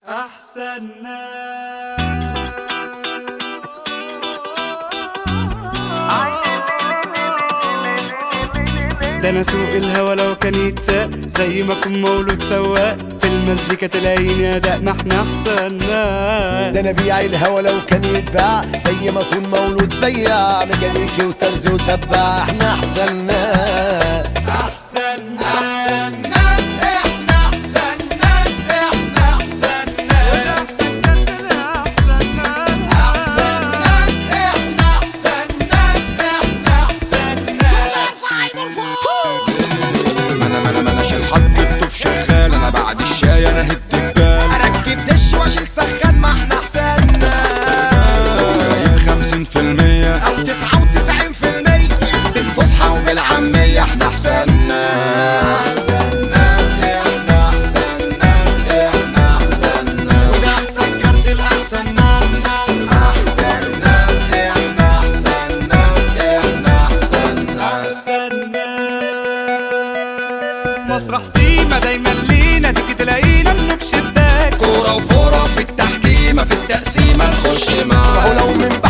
أحسن ناس ده انا سوق الهوا لو كان يتساق زي ما اكون مولود سواق في المزيكا تلاقيني اداء ما احنا احسن ناس ده انا بيع الهوا لو كان يتباع زي ما اكون مولود بياع ميكانيكي وترزي وتباع احنا احسن ناس احسن ناس ناس احنا احسن ناس احنا احسن ناس احسن ناس احسن ناس احنا احسن ناس احنا احسن ناس انا ما انا ما انا شال حط التوب شغال انا بعد الشاي انا هد البال اركب دش واشيل سخان ما احنا احسن جايب 50% او 99% بالفصحى وبالعامية احنا احسن ناس احنا احسن ناس احنا احسن ناس وده احسن كارت الاحسن ناس احسن ناس احنا احسن ناس احنا احسن ناس مسرح سيما دايما لينا تيجي تلاقينا بنكشف باك كورة وفورة في التحكيمة في التقسيمة نخش معاك ولو من